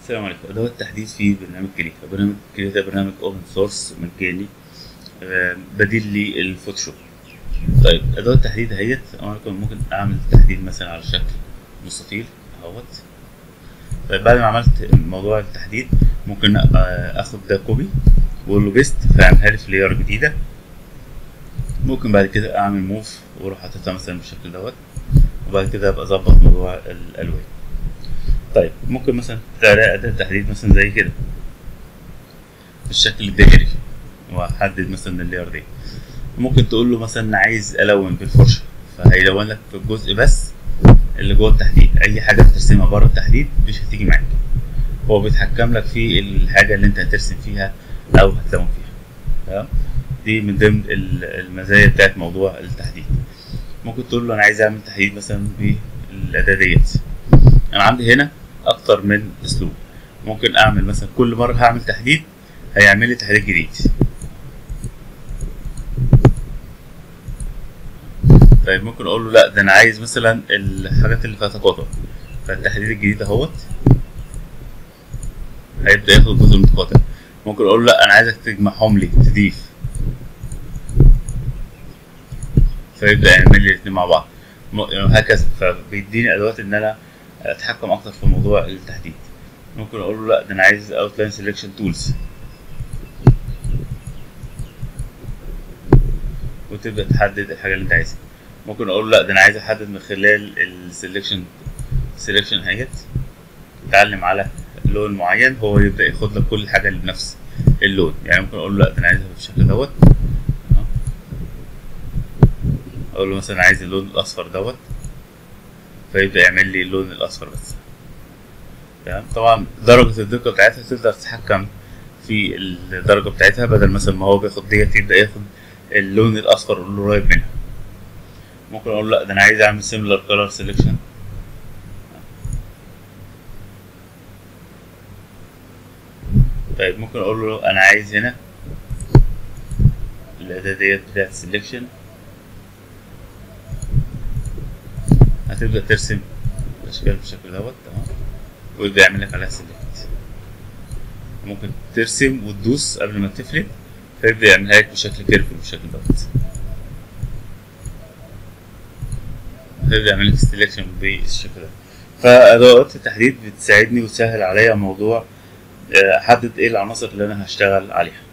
السلام عليكم ادوات التحديد في برنامج كريتا برنامج كريتا برنامج اوبن سورس مجاني آه، بديل للفوتوشوب طيب ادوات التحديد اهيت انا كنت ممكن اعمل تحديد مثلا على شكل مستطيل اهوت طيب بعد ما عملت موضوع التحديد ممكن آه، اخد ده كوبي واقول له بيست فيعملها لي في لاير جديده ممكن بعد كده اعمل موف واروح حاططها مثلا بالشكل دوت وبعد كده ابقى اظبط موضوع الالوان طيب ممكن مثلا تلاقي اداة تحديد مثلا زي كده بالشكل الدائري واحدد مثلا اللاير دي ممكن تقول له مثلا عايز الون بالفرشه فهيلون لك في الجزء بس اللي جوه التحديد اي حاجه بترسمها بره التحديد مش هتيجي معاك هو بيتحكم لك في الحاجه اللي انت هترسم فيها او هتلون فيها تمام دي من ضمن ال- المزايا بتاعت موضوع التحديد ممكن تقول له انا عايز اعمل تحديد مثلا بالاداه ديت انا عندي هنا اكتر من اسلوب ممكن اعمل مثلا كل مره هعمل تحديد هيعمل لي تحديد جديد طيب ممكن اقول له لا ده انا عايز مثلا الحاجات اللي فيها تقاطع فالتحديد الجديد اهوت هيبدا ياخد جزء متقاطع ممكن اقول له لا انا عايزك تجمعهم لي تضيف فيبدا يعمل لي الاثنين مع بعض م- هكذا فبيديني ادوات ان انا اتحكم اكتر في موضوع التحديد ممكن اقول له لا ده انا عايز اوتلاين سيلكشن تولز وتبدا تحدد الحاجه اللي انت عايزها ممكن اقول له لا ده انا عايز احدد من خلال السيلكشن سيلكشن اهيت تتعلم على لون معين هو يبدا ياخد لك كل حاجه اللي بنفس اللون يعني ممكن اقول له لا ده انا عايزها بالشكل دوت أهو. اقول له مثلا عايز اللون الاصفر دوت فيبدا يعمل لي اللون الاصفر بس تمام طبعا درجه الدقه بتاعتها تقدر تتحكم في الدرجه بتاعتها بدل مثلا ما هو بياخد ديت يبدا ياخد اللون الاصفر اللي قريب منها ممكن اقول لا ده انا عايز اعمل similar color selection طيب ممكن اقول له انا عايز هنا الاداة ديت بتاعت selection هتبدأ ترسم الاشكال بالشكل دوت تمام ويبدأ يعمل لك عليها select ممكن ترسم وتدوس قبل ما تفرد فيبدأ يعملها لك بشكل كيرف بالشكل دوت هيبدأ يعمل لك سelection بالشكل ده فأدوات التحديد بتساعدني وتسهل عليا موضوع آه، أحدد إيه العناصر اللي أنا هشتغل عليها